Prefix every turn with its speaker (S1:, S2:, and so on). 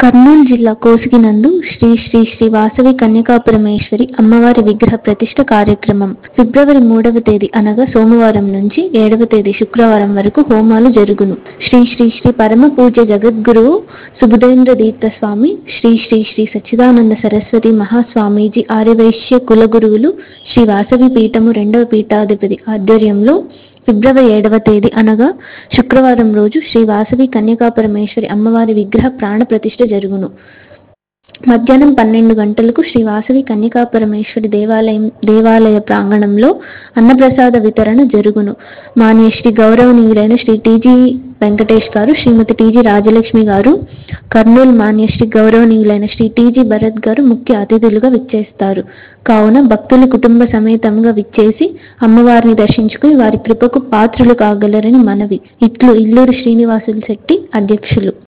S1: కర్నూలు జిల్లా కోసిగినందు శ్రీ శ్రీ శ్రీ వాసవి కన్యకాపురమేశ్వరి అమ్మవారి విగ్రహ ప్రతిష్ఠ కార్యక్రమం ఫిబ్రవరి మూడవ తేదీ అనగా సోమవారం నుంచి ఏడవ తేదీ శుక్రవారం వరకు హోమాలు జరుగును శ్రీ శ్రీ శ్రీ పరమ పూజ్య జగద్గురువు సుబుధేంద్ర తీర్థ స్వామి శ్రీ శ్రీ శ్రీ సచ్చిదానంద సరస్వతి మహాస్వామీజీ ఆర్యవైశ్య కుల గురువులు శ్రీ వాసవి పీఠము రెండవ పీఠాధిపతి ఆధ్వర్యంలో ఫిబ్రవరి ఏడవ తేదీ అనగా శుక్రవారం రోజు శ్రీ వాసవి కన్యకాపరమేశ్వరి అమ్మవారి విగ్రహ ప్రాణ ప్రతిష్ఠ జరుగును మధ్యాహ్నం పన్నెండు గంటలకు శ్రీ వాసవి కన్యకాపరమేశ్వరి దేవాలయం దేవాలయ ప్రాంగణంలో అన్నప్రసాద వితరణ జరుగును మాన్య శ్రీ గౌరవనీయులైన శ్రీ టీజీ వెంకటేష్ గారు శ్రీమతి టీజీ రాజలక్ష్మి గారు కర్నూలు మాన్య శ్రీ గౌరవనీయులైన శ్రీ టీజీ భరత్ గారు ముఖ్య అతిథులుగా విచ్చేస్తారు కావున భక్తులు కుటుంబ సమేతంగా విచ్చేసి అమ్మవారిని దర్శించుకుని వారి కృపకు పాత్రులు కాగలరని మనవి ఇట్లు ఇల్లూరు శ్రీనివాసులు శెట్టి అధ్యక్షులు